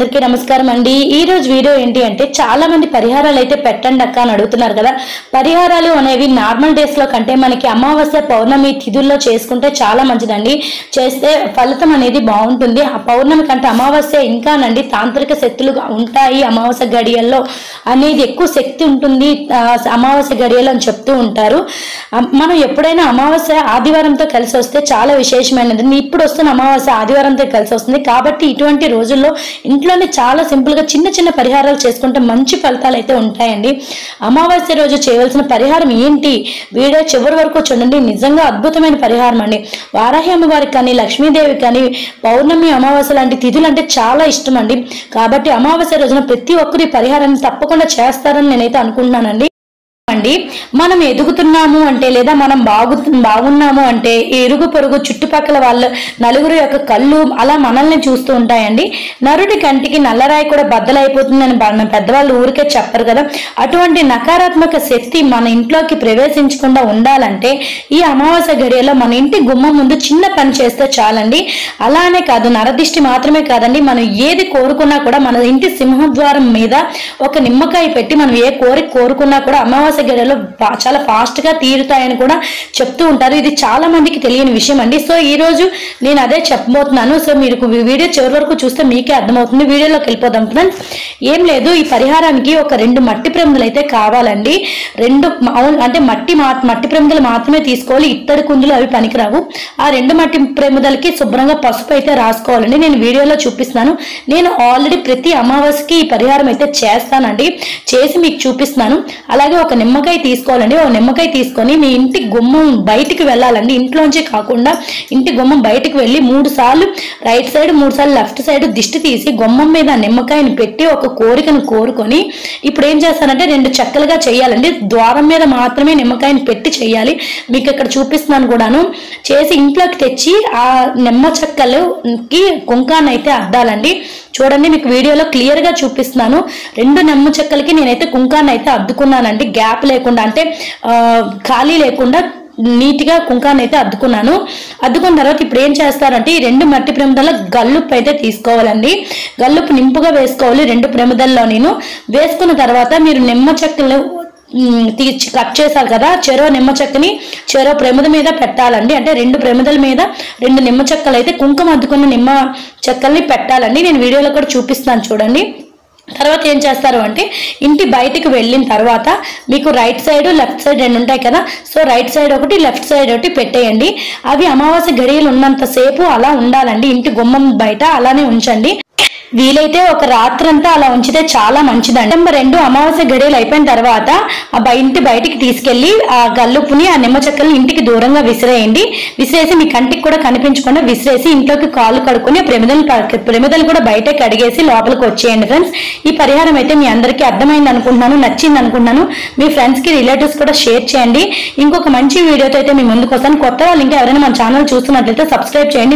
అందరికీ నమస్కారం అండి ఈ రోజు వీడియో ఏంటి అంటే చాలా మంది పరిహారాలు అయితే పెట్టండి అక్క అని అడుగుతున్నారు కదా పరిహారాలు అనేవి నార్మల్ డేస్ లో కంటే మనకి అమావాస్య పౌర్ణమి తిథుల్లో చేసుకుంటే చాలా మంచిదండి చేస్తే ఫలితం అనేది బాగుంటుంది ఆ పౌర్ణమి కంటే అమావాస్య ఇంకానండి తాంత్రిక శక్తులు ఉంటాయి అమావాస్య గడియల్లో అనేది ఎక్కువ శక్తి ఉంటుంది ఆ, అమావాస్య గడియలు అని చెప్తూ ఉంటారు ఆ, మనం ఎప్పుడైనా అమావాస్య ఆదివారంతో కలిసి వస్తే చాలా విశేషమైనది ఇప్పుడు వస్తున్న అమావాస్య ఆదివారంతో కలిసి వస్తుంది కాబట్టి ఇటువంటి రోజుల్లో ఇంట్లోనే చాలా సింపుల్ గా చిన్న చిన్న పరిహారాలు చేసుకుంటే మంచి ఫలితాలు అయితే ఉంటాయండి అమావాస్య రోజు చేయవలసిన పరిహారం ఏంటి వీడియో చివరి వరకు చూడండి నిజంగా అద్భుతమైన పరిహారం అండి వారాహి అమ్మవారికి కానీ లక్ష్మీదేవి కానీ పౌర్ణమి అమావాస్య లాంటి తిథులు అంటే చాలా ఇష్టం అండి కాబట్టి అమావాస్య రోజున ప్రతి ఒక్కరు ఈ పరిహారాన్ని తప్పకుండా చేస్తారని నేనైతే అనుకుంటున్నానండి అండి మనం ఎదుగుతున్నాము అంటే లేదా మనం బాగు బాగున్నాము అంటే ఈ ఇరుగు పొరుగు చుట్టుపక్కల వాళ్ళ నలుగురు యొక్క కళ్ళు అలా మనల్ని చూస్తూ ఉంటాయండి నరుడి కంటికి నల్లరాయి కూడా బద్దలైపోతుందని మన పెద్దవాళ్ళు ఊరికే చెప్పరు కదా అటువంటి నకారాత్మక శక్తి మన ఇంట్లోకి ప్రవేశించకుండా ఉండాలంటే ఈ అమావాస్య గడియలో మన ఇంటి గుమ్మం ముందు చిన్న పని చేస్తే చాలండి అలానే కాదు నరదిష్టి మాత్రమే కాదండి మనం ఏది కోరుకున్నా కూడా మన ఇంటి సింహద్వారం మీద ఒక నిమ్మకాయ పెట్టి మనం ఏ కోరిక కోరుకున్నా కూడా అమావాస్య గడియలో ఫా- చాలా ఫాస్ట్ గా తీరుతాయని కూడా చెప్తూ ఉంటారు ఇది చాలా మందికి తెలియని విషయం అండి సో ఈ రోజు నేను అదే చెప్పబోతున్నాను సో మీరు ఈ వీడియో చివరి వరకు చూస్తే మీకే అర్థమవుతుంది వీడియోలోకి వెళ్ళిపోదాం ఫ్రెండ్స్ ఏం లేదు ఈ పరిహారానికి ఒక రెండు మట్టి ప్రమిదలు అయితే కావాలండి రెండు మామూలు అంటే మట్టి మా మట్టి ప్రమిదలు మాత్రమే తీసుకోవాలి ఇత్తడి కుందులు అవి పనికిరావు ఆ రెండు మట్టి ప్రమిదలకి శుభ్రంగా పసుపు అయితే రాసుకోవాలండి నేను వీడియోలో చూపిస్తున్నాను నేను ఆల్రెడీ ప్రతి అమావాస్యకి ఈ పరిహారం అయితే చేస్తానండి చేసి మీకు చూపిస్తున్నాను అలాగే ఒక నిమ్మకాయ తీసుకోవాలండి ఒక నిమ్మకాయ తీసుకొని మీ ఇంటి గుమ్మం బయటికి వెళ్ళాలండి ఇంట్లోంచి కాకుండా ఇంటి గుమ్మం బయటికి వెళ్ళి మూడు సార్లు రైట్ సైడ్ మూడు సార్లు లెఫ్ట్ సైడ్ దిష్టి తీసి గుమ్మం మీద ఆ నిమ్మకాయని పెట్టి ఒక కోరికను కోరుకొని ఇప్పుడు ఏం చేస్తానంటే రెండు చెక్కలుగా చేయాలండి ద్వారం మీద మాత్రమే నిమ్మకాయని పెట్టి చేయాలి మీకు ఇక్కడ చూపిస్తున్నాను కూడాను చేసి ఇంట్లోకి తెచ్చి ఆ నిమ్మ చెక్కలకి కుంకాన్ని అయితే అద్దాలండి చూడండి మీకు వీడియోలో క్లియర్ గా చూపిస్తున్నాను రెండు నిమ్మ చెక్కలకి నేనైతే కుంకాన్ని అయితే అద్దుకున్నానండి గ్యాప్ లేకుండా అంటే ఆ, ఖాళీ లేకుండా నీట్గా కుంకాన్ని అయితే అద్దుకున్నాను అద్దుకున్న తర్వాత ఇప్పుడు ఏం చేస్తారంటే ఈ రెండు మట్టి ప్రమిదల గల్లుప్పు అయితే తీసుకోవాలండి గల్లుప్పు నింపుగా వేసుకోవాలి రెండు ప్రమిదల్లో నేను వేసుకున్న తర్వాత మీరు నిమ్మ చెక్కలు మ్, తీర్చి కట్ చేశారు కదా చెరో నిమ్మ చెక్కని చెరో ప్రమిద మీద పెట్టాలండి అంటే రెండు ప్రమిదల మీద రెండు నిమ్మ చెక్కలు అయితే కుంకుమ అద్దుకున్న నిమ్మ చెక్కల్ని పెట్టాలండి నేను వీడియోలో కూడా చూపిస్తాను చూడండి తర్వాత ఏం చేస్తారు అంటే ఇంటి బయటికి వెళ్ళిన తర్వాత మీకు రైట్ సైడ్ లెఫ్ట్ సైడ్ రెండు ఉంటాయి కదా సో రైట్ సైడ్ ఒకటి లెఫ్ట్ సైడ్ ఒకటి పెట్టేయండి అవి అమావాస్య గడియలు ఉన్నంత సేపు అలా ఉండాలండి ఇంటి గుమ్మం బయట అలానే ఉంచండి వీలైతే ఒక రాత్రంతా అలా ఉంచితే చాలా మంచిదండి నెంబర్ రెండు అమావాస్య గడియలు అయిపోయిన తర్వాత ఆ బయ- ఇంటి బయటికి తీసుకెళ్లి ఆ గల్లుపుని ఆ నిమ్మ చెక్కల్ని ఇంటికి దూరంగా విసిరేయండి విసిరేసి మీ కంటికి కూడా కనిపించకుండా విసిరేసి ఇంట్లోకి కాళ్ళు కడుక్కొని ఆ ప్రమిదలు ప- ప్రమిదలు కూడా బయట కడిగేసి లోపలికి వచ్చేయండి ఫ్రెండ్స్ ఈ పరిహారం అయితే మీ అందరికీ అర్థమైంది అనుకుంటున్నాను నచ్చింది అనుకుంటున్నాను మీ ఫ్రెండ్స్ కి రిలేటివ్స్ కూడా షేర్ చేయండి ఇంకొక మంచి వీడియోతో అయితే మీ ముందుకు వస్తాను కొత్త వాళ్ళు ఇంకా ఎవరైనా మన ఛానల్ చూస్తున్నట్లయితే సబ్స్క్రైబ్ చేయండి